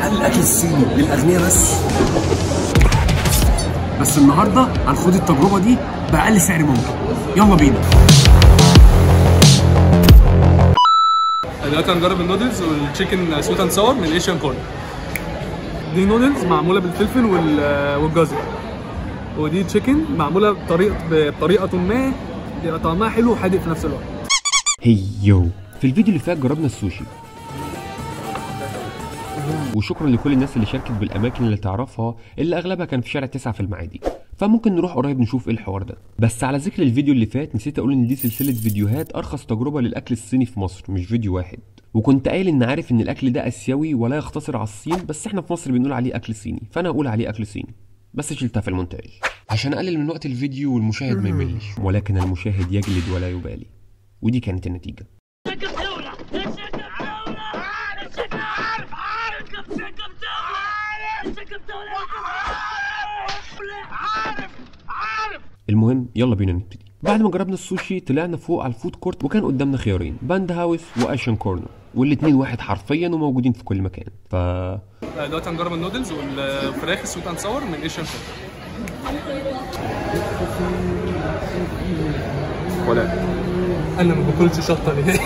هل الاكل الصيني للاغنياء بس بس النهارده هنخوض التجربه دي باقل سعر ممكن يلا بينا دلوقتي هنجرب النودلز والتشيكن سويت اند ساور من ايشيان كورن دي نودلز معموله بالفلفل وال- والجزر ودي تشيكن معموله بطريقه بطريقه ما بيبقى طعمها حلو وحادق في نفس الوقت هيو في الفيديو اللي فات جربنا السوشي وشكرا لكل الناس اللي شاركت بالاماكن اللي تعرفها اللي اغلبها كان في شارع تسعة في المعادي فممكن نروح قريب نشوف ايه الحوار ده بس على ذكر الفيديو اللي فات نسيت اقول ان دي سلسله فيديوهات ارخص تجربه للاكل الصيني في مصر مش فيديو واحد وكنت قايل ان عارف ان الاكل ده اسيوي ولا يختصر على الصين بس احنا في مصر بنقول عليه اكل صيني فانا اقول عليه اكل صيني بس شلتها في المونتاج عشان اقلل من وقت الفيديو والمشاهد ما يملش ولكن المشاهد يجلد ولا يبالي ودي كانت النتيجه شقب دولة شقب دولة شقب عارف عارف شقب دولة شقب دولة عارف عارف المهم يلا بينا نبتدي بعد ما جربنا السوشي طلعنا فوق على الفود كورت وكان قدامنا خيارين باند هاوس وايشن كورنر والاتنين واحد حرفيا وموجودين في كل مكان ف دلوقتي هنجرب النودلز والفراخ السويت اند ساور من ايشيان كورن ولا انا ما باكلش شطه ليه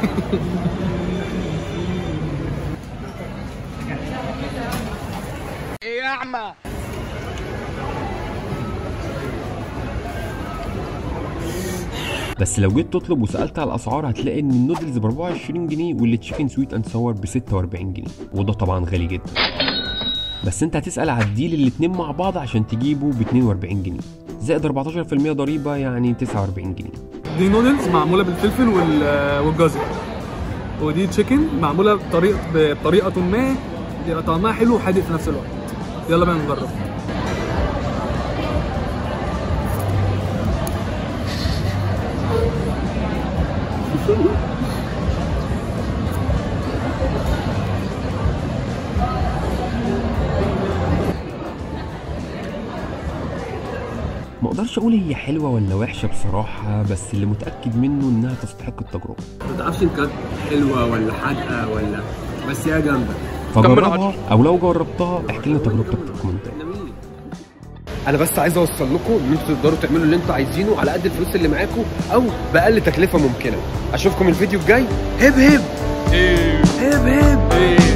بس لو جيت تطلب وسالت على الاسعار هتلاقي ان النودلز ب 24 جنيه والتشيكن سويت اند ساور ب 46 جنيه وده طبعا غالي جدا بس انت هتسال على الديل الاتنين مع بعض عشان تجيبه ب 42 جنيه زائد 14% ضريبه يعني 49 جنيه دي نودلز معموله بالفلفل وال- والجزر ودي تشيكن معموله بطريقه بطريقه ما بيبقى طعمها حلو وحادق في نفس الوقت يلا بينا نجرب ما اقدرش اقول هي حلوه ولا وحشه بصراحه بس اللي متاكد منه انها تستحق التجربه ما تعرفش ان كانت حلوه ولا حادقه ولا بس هي جامده فجربها او لو جربتها احكي لنا تجربتك في الكومنتات انا بس عايز اوصل لكم ان انتوا تقدروا تعملوا اللي انتوا عايزينه على قد الفلوس اللي معاكم او باقل تكلفه ممكنه اشوفكم الفيديو الجاي هب هب ايه هب هب ايه